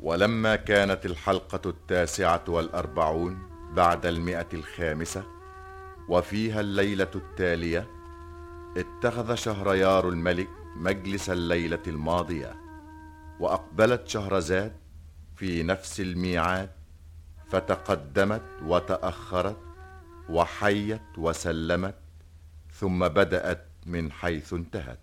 ولما كانت الحلقة التاسعة والأربعون بعد المئة الخامسة وفيها الليلة التالية اتخذ شهريار الملك مجلس الليلة الماضية وأقبلت شهرزاد في نفس الميعاد فتقدمت وتأخرت وحيت وسلمت ثم بدأت من حيث انتهت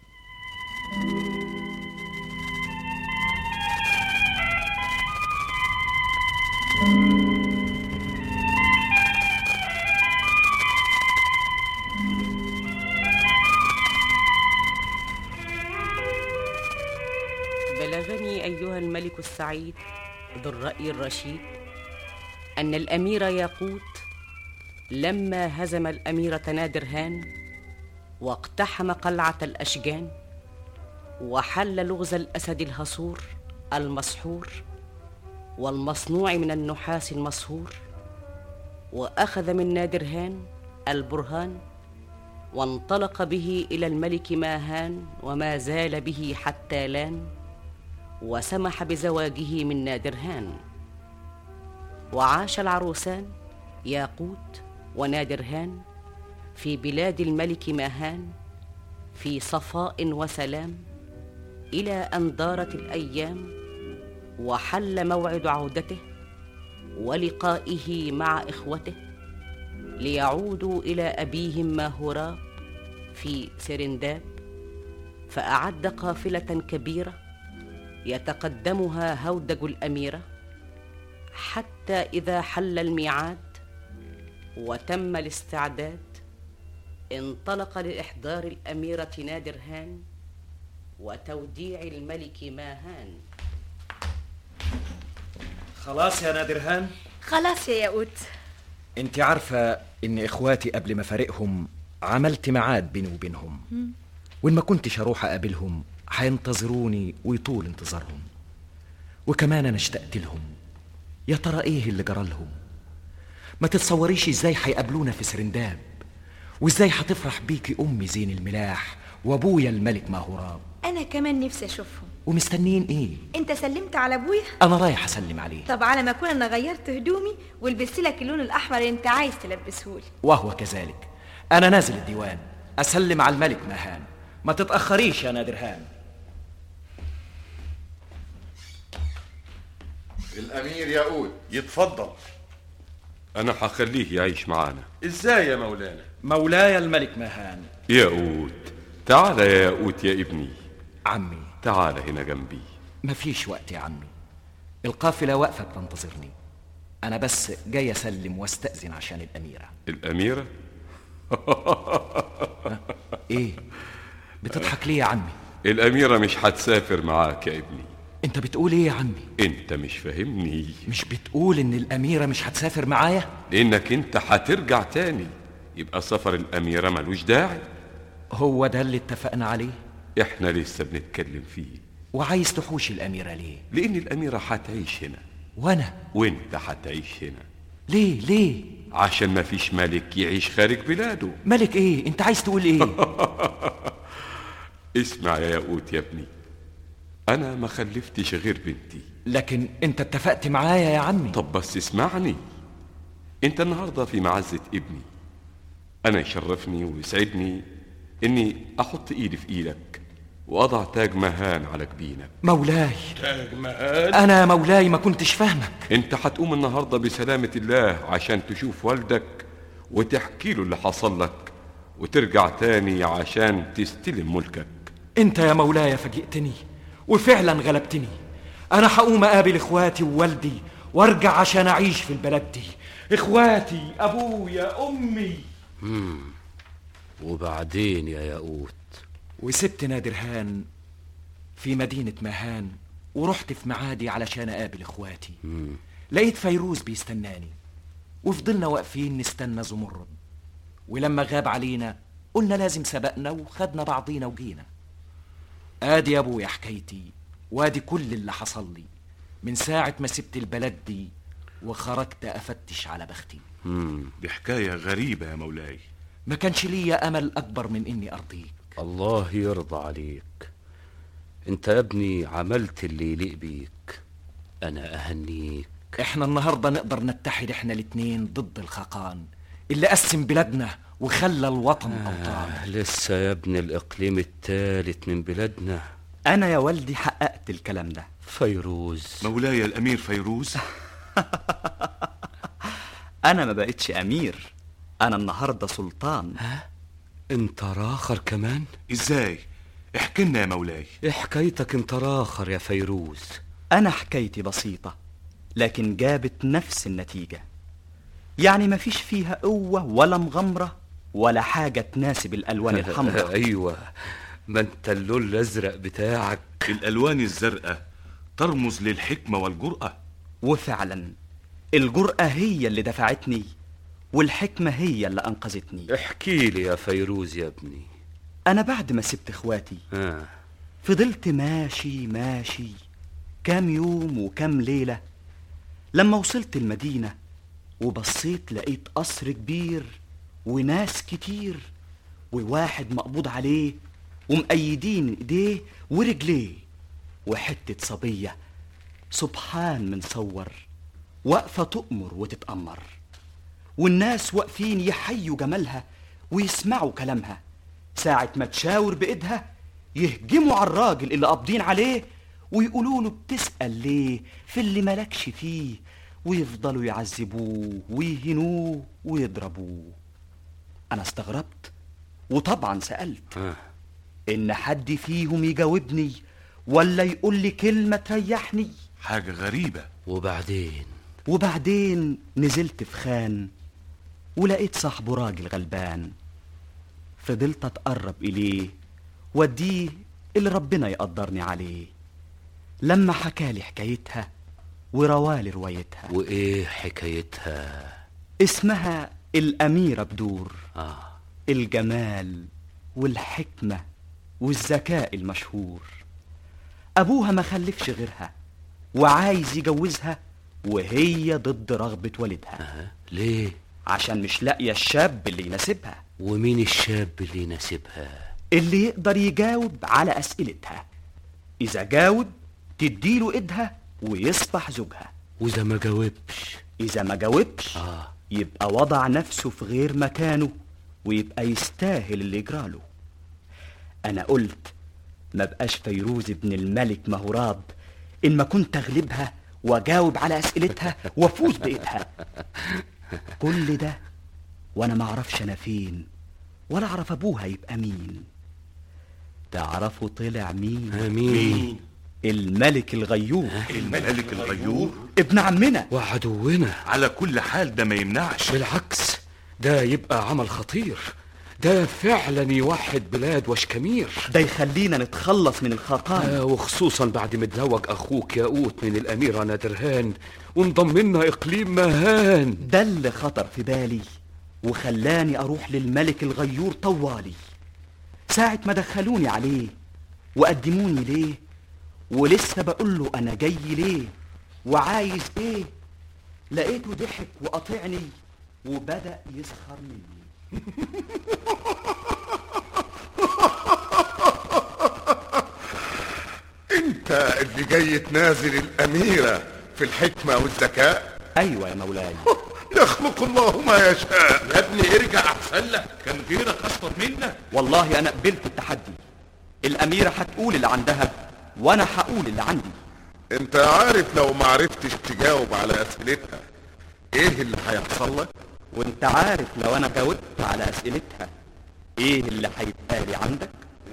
بلغني أيها الملك السعيد ذو الرأي الرشيد أن الأمير ياقوت لما هزم الأميرة نادرهان واقتحم قلعة الأشجان وحل لغز الأسد الهصور المسحور والمصنوع من النحاس المصهور وأخذ من نادرهان البرهان وانطلق به إلى الملك ماهان وما زال به حتى لان وسمح بزواجه من نادرهان وعاش العروسان ياقوت ونادرهان في بلاد الملك ماهان في صفاء وسلام الى ان دارت الايام وحل موعد عودته ولقائه مع اخوته ليعودوا الى ابيهم ماهوراب في سرنداب فاعد قافله كبيره يتقدمها هودج الاميره حتى اذا حل الميعاد وتم الاستعداد انطلق لاحضار الاميره نادرهان وتوديع الملك ماهان خلاص يا نادرهان خلاص يا ياقوت انت عارفة ان اخواتي قبل ما فارقهم عملت ميعاد بيني وبينهم وان ما كنتش اروح اقابلهم هينتظروني ويطول انتظارهم وكمان انا اشتقت لهم يا ترى ايه اللي جرى لهم ما تتصوريش ازاي هيقابلونا في سرنداب وازاي هتفرح بيكي امي زين الملاح وابويا الملك ماهوراب انا كمان نفسي اشوفهم ومستنيين ايه انت سلمت على ابويا انا رايح اسلم عليه طب على ما اكون انا غيرت هدومي ولبست لك اللون الاحمر اللي انت عايز تلبسهولي وهو كذلك انا نازل الديوان اسلم على الملك ماهان ما تتاخريش يا نادرهان الأمير ياقوت يتفضل أنا هخليه يعيش معانا ازاي يا مولانا مولاي الملك ماهان ياقوت تعال يا ياقوت يا ابني عمي تعال هنا جنبي مفيش وقت يا عمي القافلة واقفة بتنتظرني أنا بس جاي أسلم واستأذن عشان الأميرة الأميرة إيه؟ بتضحك ليه يا عمي؟ الأميرة مش هتسافر معاك يا ابني أنت بتقول إيه يا عمي؟ أنت مش فاهمني مش بتقول إن الأميرة مش هتسافر معايا؟ لأنك أنت هترجع تاني يبقى سفر الأميرة ملوش داعي هو ده اللي اتفقنا عليه؟ إحنا لسه بنتكلم فيه وعايز تحوش الأميرة ليه؟ لأن الأميرة هتعيش هنا وأنا؟ وأنت هتعيش هنا ليه ليه؟ عشان ما فيش ملك يعيش خارج بلاده ملك إيه؟ أنت عايز تقول إيه؟ اسمع يا ياقوت يا ابني أنا ما خلفتش غير بنتي لكن أنت اتفقت معايا يا عمي طب بس اسمعني انت النهارده في معزة ابني انا يشرفني ويسعدني اني احط ايدي في ايدك واضع تاج مهان على جبينك مولاي تاج مهان أنا مولاي ما كنتش فاهمك انت هتقوم النهارده بسلامة الله عشان تشوف والدك وتحكي له اللي حصل لك وترجع تاني عشان تستلم ملكك انت يا مولاي فاجئتني وفعلا غلبتني انا هقوم اقابل اخواتي ووالدي وارجع عشان اعيش في البلد دي اخواتي ابويا امي وبعدين يا ياقوت وسبت نادرهان في مدينة مهان ورحت في معادي علشان اقابل اخواتي لقيت فيروز بيستناني وفضلنا واقفين نستنى زمرد ولما غاب علينا قلنا لازم سبقنا وخدنا بعضينا وجينا ادي يا ابويا حكايتي وادي كل اللي حصل لي من ساعة ما سبت البلد دي وخرجت افتش على بختي دي حكاية غريبة يا مولاي ما كانش ليا امل اكبر من اني ارضيك الله يرضى عليك انت يا ابني عملت اللي يليق بيك أنا أهنيك احنا النهاردة نقدر نتحد احنا الاتنين ضد الخقان اللي قسم بلادنا وخلى الوطن أوطان آه لسه يا ابن الإقليم الثالث من بلادنا أنا يا والدي حققت الكلام ده فيروز مولاي الأمير فيروز أنا ما بقتش أمير أنا النهاردة سلطان انت راخر كمان ازاي احكي لنا يا مولاي ايه حكايتك انت راخر يا فيروز أنا حكايتي بسيطة لكن جابت نفس النتيجة يعني مفيش فيها قوة ولا مغامرة ولا حاجة تناسب الألوان الحمراء ايوه ما انت اللون الازرق بتاعك الألوان الزرقاء ترمز للحكمة والجرأة وفعلا الجرأة هي اللي دفعتني والحكمة هي اللي أنقذتني احكي لي يا فيروز يا ابني أنا بعد ما سبت إخواتي آه. فضلت ماشي ماشي كام يوم وكام ليلة لما وصلت المدينة وبصيت لقيت قصر كبير وناس كتير وواحد مقبوض عليه ومأيدين ايديه ورجليه وحتة صبية سبحان من صور واقفة تؤمر وتتأمر والناس واقفين يحيوا جمالها ويسمعوا كلامها ساعة ما تشاور بإيدها يهجموا على الراجل اللي قابضين عليه ويقولوا له بتسأل ليه في اللي ملكش فيه ويفضلوا يعذبوه ويهنوه ويضربوه أنا استغربت وطبعا سألت آه. إن حد فيهم يجاوبني ولا يقول لي كلمة تريحني حاجة غريبة وبعدين وبعدين نزلت في خان ولقيت صاحبه راجل غلبان فضلت اتقرب اليه واديه اللي ربنا يقدرني عليه لما حكالي حكايتها وروالي روايتها وايه حكايتها اسمها الأميرة بدور اه الجمال والحكمة والذكاء المشهور أبوها ما خلفش غيرها وعايز يجوزها وهي ضد رغبة والدها آه. ليه عشان مش لاقية الشاب اللي يناسبها ومين الشاب اللي يناسبها اللي يقدر يجاوب على أسئلتها إذا جاوب تديله إيدها ويصبح زوجها واذا ما جاوبش إذا ما جاوبش اه يبقى وضع نفسه في غير مكانه ويبقى يستاهل اللي يجراله أنا قلت ما بقاش فيروز ابن الملك مهراب إن ما كنت أغلبها وأجاوب على أسئلتها وأفوز بإيدها كل ده وأنا ما أعرفش أنا فين ولا أعرف أبوها يبقى مين تعرفوا طلع مين آه، مين الملك الغيور الملك الغيور ابن عمنا وعدونا على كل حال ده ما يمنعش بالعكس ده يبقى عمل خطير ده فعلا يوحد بلاد وشكمير ده يخلينا نتخلص من الخقان آه وخصوصا بعد ما تزوج اخوك ياقوت من الاميره نادرهان وانضم لنا اقليم مهان ده اللي خطر في بالي وخلاني اروح للملك الغيور طوالي ساعة ما دخلوني عليه وقدموني ليه ولسه بقول له انا جاي ليه وعايز ايه لقيته ضحك وقاطعني وبدأ يسخر مني انت اللي جاي تنازل الاميرة في الحكمة والذكاء ايوه يا مولاي يخلق الله ما يشاء يا ابني ارجع احسن لك كان غيرك اشطر منك والله انا قبلت التحدي الاميرة هتقول اللي عندها وانا هقول اللي عندي انت عارف لو ما عرفتش تجاوب على اسئلتها ايه اللي هيحصل لك وانت عارف لو انا جاوبت على اسئلتها ايه اللي هيبقى لي عندك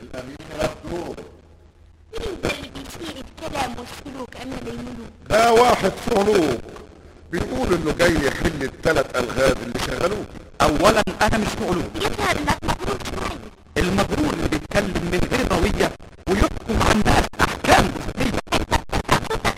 اللي بيسيء الكلام والسلوك أمام الملوك ده واحد صعلوك بيقول انه جاي يحل الثلاث الغاز اللي شغلوك اولا انا مش مغلوب يظهر انك مغرور شوية المغرور اللي بيتكلم من غير ضوية ويحكم على الناس احكام جزئية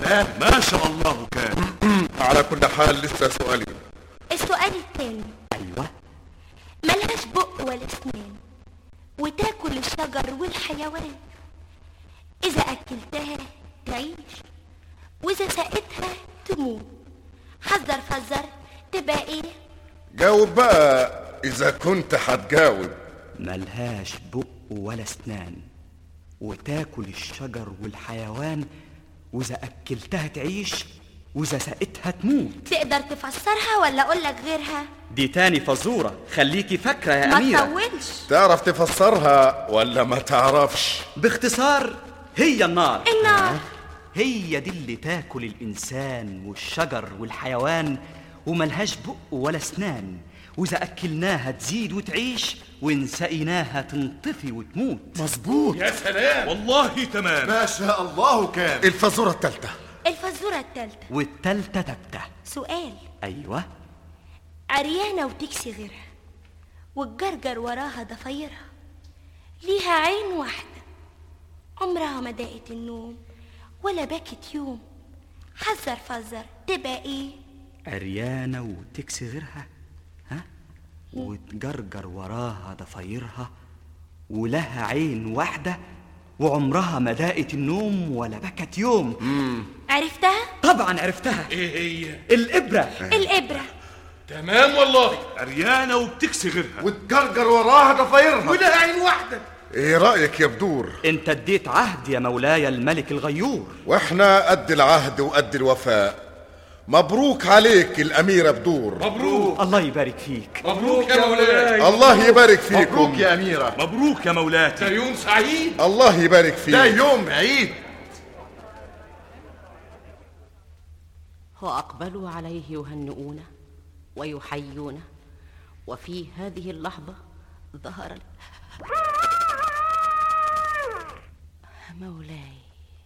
سلام ما شاء الله كان على كل حال لسه سؤالي السؤال التاني أيوة ملهاش بق ولا اسنان وتاكل الشجر والحيوان اذا اكلتها تعيش واذا سقتها تموت حذر فزر تبقى ايه جاوب بقى اذا كنت هتجاوب ملهاش بق ولا اسنان وتاكل الشجر والحيوان واذا اكلتها تعيش واذا سقتها تموت تقدر تفسرها ولا اقول لك غيرها دي تاني فزورة خليكي فاكرة يا ما أميرة تطولش تعرف تفسرها ولا ما تعرفش باختصار هي النار النار هي دي اللي تاكل الإنسان والشجر والحيوان وملهاش بق ولا اسنان وإذا أكلناها تزيد وتعيش وإن سقيناها تنطفي وتموت مظبوط يا سلام والله تمام ما شاء الله كان الفزورة التالتة الفزورة التالتة والتالتة تبتة سؤال أيوة عريانة وتكسي غيرها والجرجر وراها ضفايرها ليها عين واحدة عمرها ما داقت النوم ولا بكت يوم حذر فزر تبقى ايه عريانة وتكسي غيرها ها وتجرجر وراها ضفايرها ولها عين واحدة وعمرها ما داقت النوم ولا بكت يوم عرفتها طبعا عرفتها ايه هي الإبرة الإبرة تمام والله عريانة وبتكسي غيرها وتجرجر وراها ضفايرها ولها عين واحدة ايه رأيك يا بدور انت اديت عهد يا مولاي الملك الغيور واحنا قد العهد وقد الوفاء مبروك عليك الأميرة بدور مبروك الله يبارك فيك مبروك يا مولاي الله يبارك فيكم أميرة مبروك يا مولاتي ده يوم سعيد الله يبارك ده فيك يوم عيد وأقبلوا عليه يهنئونه ويحيونه وفي هذه اللحظة ظهر ال- مولاي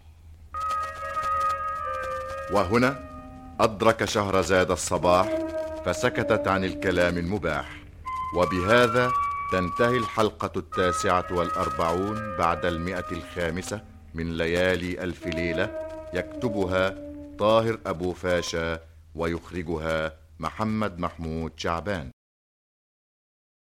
وهنا أدرك شهرزاد الصباح فسكتت عن الكلام المباح وبهذا تنتهي الحلقة التاسعة والأربعون بعد المئة الخامسة من ليالي ألف ليلة يكتبها طاهر أبو فاشا ويخرجها محمد محمود شعبان